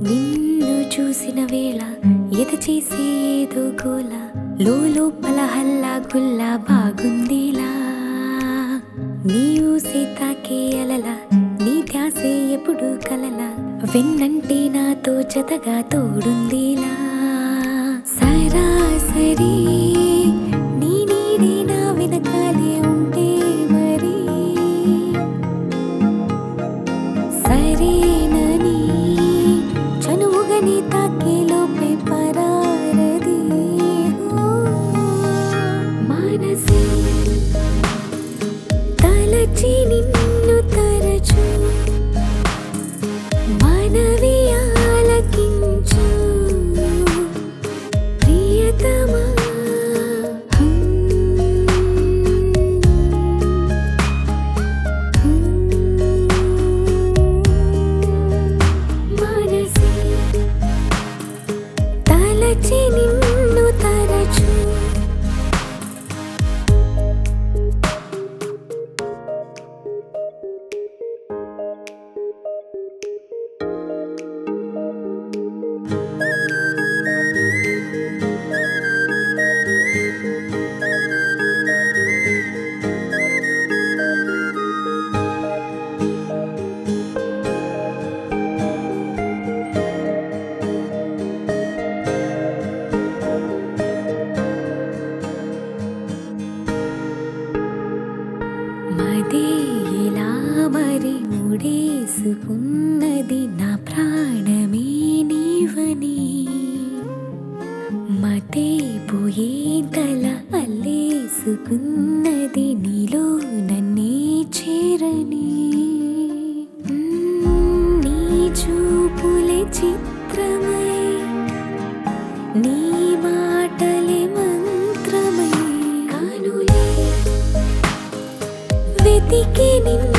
నిన్ను చూసిన వేళ ఎద చేసే ఏదో గోల లోపల హల్లా గుల్లా బాగుందిలా నీ ఊసే తాకే అలల నీ ధ్యాసే ఎప్పుడు కలల వెన్నంటే నాతో జతగా తోడుందిలా సరాసరి నీ నీడే నా వెనకాలే ఉంటే మరి సరేనని చనువుగని తాకే లోపే పరారది ఓ, మనసే తలచి నిన్ను తరచు మనవి ఆలకించు ప్రియతమా మనసే తలచి నిన్ను తరచు మదే ఇలా మరి ముడేసుకున్నది నా ప్రాణమే నీవని మతే పోయే తల అల్లేసుకున్నది నీలో నన్నే చేరని మ్మ్, నీ చూపులే చిత్రమై నీ మాటలే మంత్రమై కానులే వెతికి నిన్ను